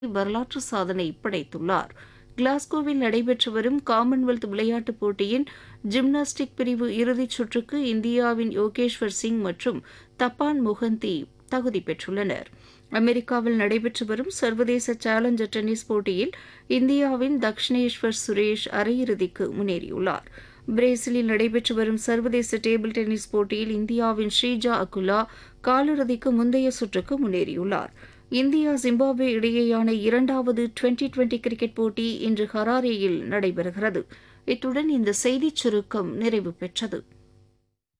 வரலாற்று சாதனை படைத்துள்ளார் கிளாஸ்கோவில் நடைபெற்று வரும் காமன்வெல்த் விளையாட்டுப் போட்டியின் ஜிம்னாஸ்டிக் பிரிவு இறுதிச் சுற்றுக்கு இந்தியாவின் யோகேஷ்வர் சிங் மற்றும் தப்பான் மொஹந்தி தகுதி பெற்றுள்ளனர் அமெரிக்காவில் நடைபெற்று வரும் சர்வதேச சேலஞ்சர் டென்னிஸ் போட்டியில் இந்தியாவின் தக்ஷினேஸ்வர் சுரேஷ் அரையிறுதிக்கு முன்னேறியுள்ளார் பிரேசிலில் நடைபெற்று வரும் சர்வதேச டேபிள் டென்னிஸ் போட்டியில் இந்தியாவின் ஸ்ரீஜா அகுலா காலிறுதிக்கு முந்தைய சுற்றுக்கு முன்னேறியுள்ளார் இந்தியா ஜிம்பாப்வே இடையேயான இரண்டாவது டுவெண்டி டுவெண்டி கிரிக்கெட் போட்டி இன்று ஹராரேயில் நடைபெறுகிறது இத்துடன் இந்த செய்திச் சுருக்கம் நிறைவு பெற்றது